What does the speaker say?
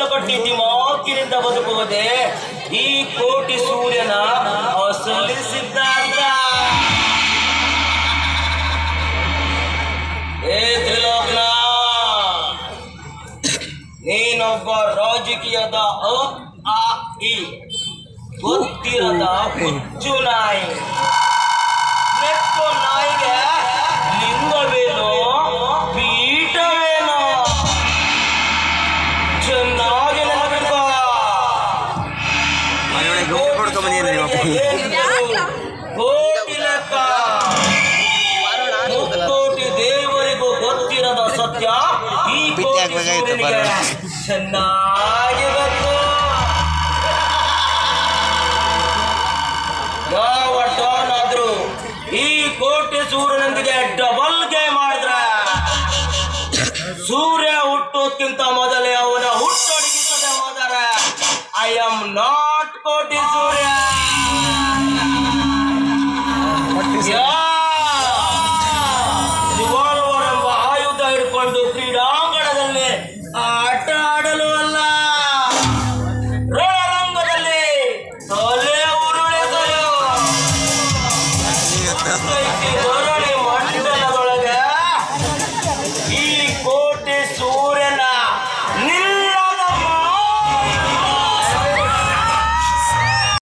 ಕಟ್ಟಿ ದಿಮಾಕಿನಿಂದ ಬದುಕುವುದೇ ಈ ಕೋಟಿ ಸೂರ್ಯನ ಅಸಲಿ ಸಿದ್ಧಾಂತ ಏ ತ್ರಿಲೋಕನ ನೀನೊಬ್ಬ ರಾಜಕೀಯದ ಅ ಆ ಇ ಗೊತ್ತಿರದ ಹುಚ್ಚು ನಾಯಿ ನೆಟ್ಟು ನಾಯಿಗೆ ಲಿಂಗವೇನೋ ಪೀಠವೇನೋ ಚೆನ್ನಾಗಿ ನೆನಪಿಟ್ಕೋ ಮನೆಯೊಳಗೆ ಗುಂಪು ಕೊಡ್ಕೊಂಬಂದಿದ್ದೀನಿ ನಿಮ್ಮ ಅಪ್ಪ. ಕೋಟಿ ಲೆಕ್ಕ ಮುಕ್ಕೋಟಿ ದೇವರಿಗೂ ಗೊತ್ತಿರದ ಸತ್ಯ ಈ ಬಿಟ್ಟಿ ಕೋಟಿ ಹಾಕ್ಬೇಕಾಗಿತ್ತು ಸೂರ್ಯನಿಗೆ ಬರೋಣ. ಚೆನ್ನಾಗಿ ಗೊತ್ತು ಯಾವ ಡಾನ್ ಆದ್ರೂ ಈ ಕೋಟಿ ಸೂರ್ಯನೊಂದಿಗೆ ಡಬಲ್ ಗೇಮ್ ಮಾಡಿದ್ರೆ ಸೂರ್ಯ ಹುಟ್ಟೋದ್ಕಿಂತ ಮೊದಲೇ ಅವನ ಹುಟ್ಟೊಡಗಿಸದೆ ಹೋದರೆ ಐ ಆಮ್ ನಾಟ್ ಕೋಟಿ ಸೂರ್ಯ